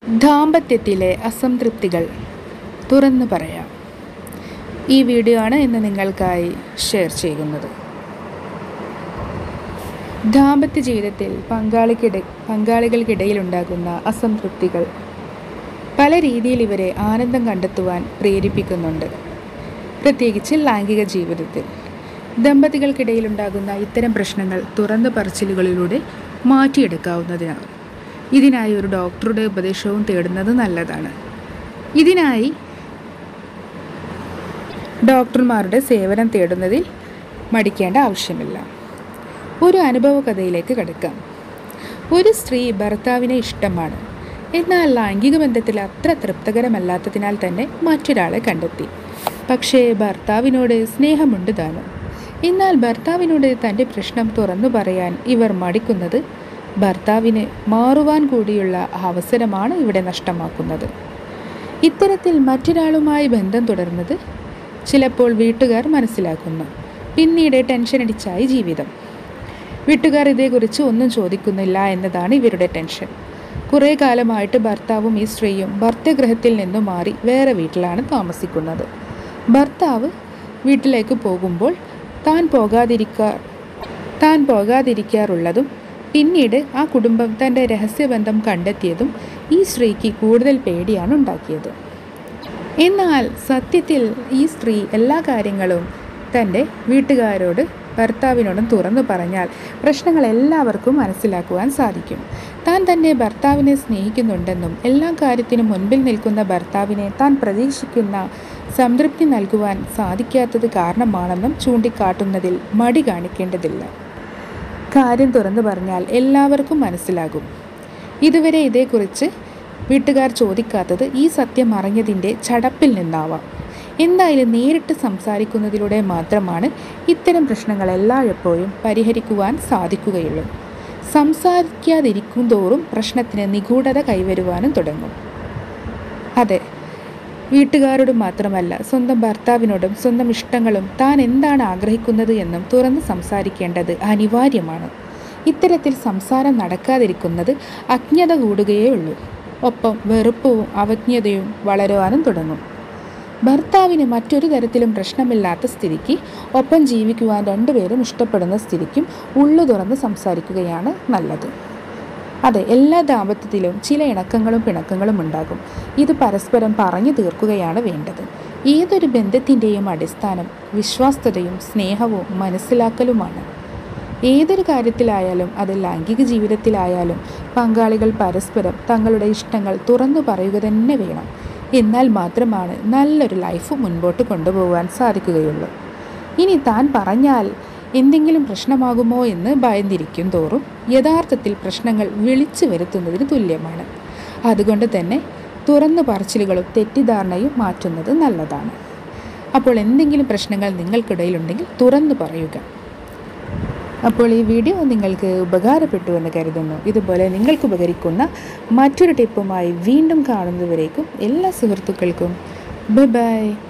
ദാമ്പത്യത്തിലെ അസംതൃപ്തികൾ തുറന്നു പറയാം ഈ വീഡിയോ ആണ് ഇന്ന് നിങ്ങൾക്കായി ഷെയർ ചെയ്യുന്നത് ദാമ്പത്യ ജീവിതത്തിൽ പങ്കാളിക്കിട പങ്കാളികൾക്കിടയിലുണ്ടാകുന്ന അസംതൃപ്തികൾ പല രീതിയിൽ ഇവരെ ആനന്ദം കണ്ടെത്തുവാൻ പ്രേരിപ്പിക്കുന്നുണ്ട് പ്രത്യേകിച്ച് ലൈംഗിക ജീവിതത്തിൽ ദമ്പതികൾക്കിടയിലുണ്ടാകുന്ന ഇത്തരം പ്രശ്നങ്ങൾ തുറന്നു പറച്ചിലുകളിലൂടെ മാറ്റിയെടുക്കാവുന്നതിനാണ് ഇതിനായി ഒരു ഡോക്ടറുടെ ഉപദേശവും തേടുന്നത് നല്ലതാണ് ഇതിനായി ഡോക്ടർമാരുടെ സേവനം തേടുന്നതിൽ മടിക്കേണ്ട ആവശ്യമില്ല ഒരു അനുഭവ കഥയിലേക്ക് കിടക്കാം ഒരു സ്ത്രീ ഭർത്താവിനെ ഇഷ്ടമാണ് എന്നാൽ ലൈംഗിക ബന്ധത്തിൽ അത്ര തൃപ്തകരമല്ലാത്തതിനാൽ തന്നെ മറ്റൊരാളെ കണ്ടെത്തി പക്ഷേ ഭർത്താവിനോട് സ്നേഹമുണ്ട് താനും എന്നാൽ ഭർത്താവിനോട് തൻ്റെ പ്രശ്നം തുറന്നു പറയാൻ ഇവർ മടിക്കുന്നത് ഭർത്താവിന് മാറുവാൻ കൂടിയുള്ള അവസരമാണ് ഇവിടെ നഷ്ടമാക്കുന്നത് ഇത്തരത്തിൽ മറ്റൊരാളുമായി ബന്ധം തുടർന്നത് ചിലപ്പോൾ വീട്ടുകാർ മനസ്സിലാക്കുന്നു പിന്നീട് ടെൻഷൻ അടിച്ചായി ജീവിതം വീട്ടുകാർ ഇതേക്കുറിച്ച് ഒന്നും ചോദിക്കുന്നില്ല എന്നതാണ് ഇവരുടെ ടെൻഷൻ കുറേ കാലമായിട്ട് ഭർത്താവും ഈ സ്ത്രീയും ഭർത്തഗൃഹത്തിൽ നിന്നും മാറി വേറെ വീട്ടിലാണ് താമസിക്കുന്നത് ഭർത്താവ് വീട്ടിലേക്ക് പോകുമ്പോൾ താൻ പോകാതിരിക്കാർ താൻ പോകാതിരിക്കാറുള്ളതും പിന്നീട് ആ കുടുംബം തൻ്റെ രഹസ്യബന്ധം കണ്ടെത്തിയതും ഈ സ്ത്രീക്ക് കൂടുതൽ പേടിയാണ് ഉണ്ടാക്കിയത് എന്നാൽ സത്യത്തിൽ ഈ സ്ത്രീ എല്ലാ കാര്യങ്ങളും തൻ്റെ വീട്ടുകാരോട് ഭർത്താവിനോടും തുറന്നു പറഞ്ഞാൽ പ്രശ്നങ്ങൾ എല്ലാവർക്കും മനസ്സിലാക്കുവാൻ സാധിക്കും താൻ തന്നെ ഭർത്താവിനെ സ്നേഹിക്കുന്നുണ്ടെന്നും എല്ലാ കാര്യത്തിനും മുൻപിൽ നിൽക്കുന്ന ഭർത്താവിനെ താൻ പ്രതീക്ഷിക്കുന്ന സംതൃപ്തി നൽകുവാൻ സാധിക്കാത്തത് കാരണമാണെന്നും ചൂണ്ടിക്കാട്ടുന്നതിൽ മടി കാണിക്കേണ്ടതില്ല കാര്യം തുറന്നു പറഞ്ഞാൽ എല്ലാവർക്കും മനസ്സിലാകും ഇതുവരെ ഇതേക്കുറിച്ച് വീട്ടുകാർ ചോദിക്കാത്തത് ഈ സത്യം അറിഞ്ഞതിൻ്റെ ചടപ്പിൽ നിന്നാവാം എന്തായാലും നേരിട്ട് സംസാരിക്കുന്നതിലൂടെ മാത്രമാണ് ഇത്തരം പ്രശ്നങ്ങൾ എല്ലായ്പ്പോഴും പരിഹരിക്കുവാൻ സാധിക്കുകയുള്ളൂ സംസാരിക്കാതിരിക്കും തോറും പ്രശ്നത്തിന് നിഗൂഢത കൈവരുവാനും തുടങ്ങും അതെ വീട്ടുകാരോടും മാത്രമല്ല സ്വന്തം ഭർത്താവിനോടും സ്വന്തം ഇഷ്ടങ്ങളും താൻ എന്താണ് ആഗ്രഹിക്കുന്നത് എന്നും തുറന്ന് സംസാരിക്കേണ്ടത് അനിവാര്യമാണ് ഇത്തരത്തിൽ സംസാരം നടക്കാതിരിക്കുന്നത് അജ്ഞത കൂടുകയേ ഉള്ളൂ ഒപ്പം വെറുപ്പവും അവജ്ഞതയും വളരുവാനും തുടങ്ങും ഭർത്താവിന് മറ്റൊരു തരത്തിലും പ്രശ്നമില്ലാത്ത സ്ഥിതിക്ക് ഒപ്പം ജീവിക്കുവാൻ രണ്ടുപേരും ഇഷ്ടപ്പെടുന്ന സ്ഥിതിക്കും ഉള്ളു തുറന്ന് സംസാരിക്കുകയാണ് നല്ലത് അതെ എല്ലാ ദാമ്പത്യത്തിലും ചില ഇണക്കങ്ങളും പിണക്കങ്ങളും ഉണ്ടാകും ഇത് പരസ്പരം പറഞ്ഞു തീർക്കുകയാണ് വേണ്ടത് ഏതൊരു ബന്ധത്തിൻ്റെയും അടിസ്ഥാനം വിശ്വാസ്യതയും സ്നേഹവും മനസ്സിലാക്കലുമാണ് ഏതൊരു കാര്യത്തിലായാലും അത് ലൈംഗിക ജീവിതത്തിലായാലും പങ്കാളികൾ പരസ്പരം തങ്ങളുടെ ഇഷ്ടങ്ങൾ തുറന്നു പറയുക തന്നെ വേണം എന്നാൽ മാത്രമാണ് നല്ലൊരു ലൈഫ് മുൻപോട്ട് കൊണ്ടുപോകാൻ സാധിക്കുകയുള്ളൂ ഇനി താൻ പറഞ്ഞാൽ എന്തെങ്കിലും പ്രശ്നമാകുമോ എന്ന് ഭയന്നിരിക്കും തോറും യഥാർത്ഥത്തിൽ പ്രശ്നങ്ങൾ വിളിച്ചു വരുത്തുന്നതിന് തുല്യമാണ് അതുകൊണ്ട് തന്നെ തുറന്നു പറച്ചിലുകളും തെറ്റിദ്ധാരണയും മാറ്റുന്നത് നല്ലതാണ് അപ്പോൾ എന്തെങ്കിലും പ്രശ്നങ്ങൾ നിങ്ങൾക്കിടയിലുണ്ടെങ്കിൽ തുറന്നു പറയുക അപ്പോൾ ഈ വീഡിയോ നിങ്ങൾക്ക് ഉപകാരപ്പെട്ടു എന്ന് കരുതുന്നു ഇതുപോലെ നിങ്ങൾക്ക് ഉപകരിക്കുന്ന മറ്റൊരു ടിപ്പുമായി വീണ്ടും കാണുന്നതുവരേക്കും എല്ലാ സുഹൃത്തുക്കൾക്കും ബൈ ബൈ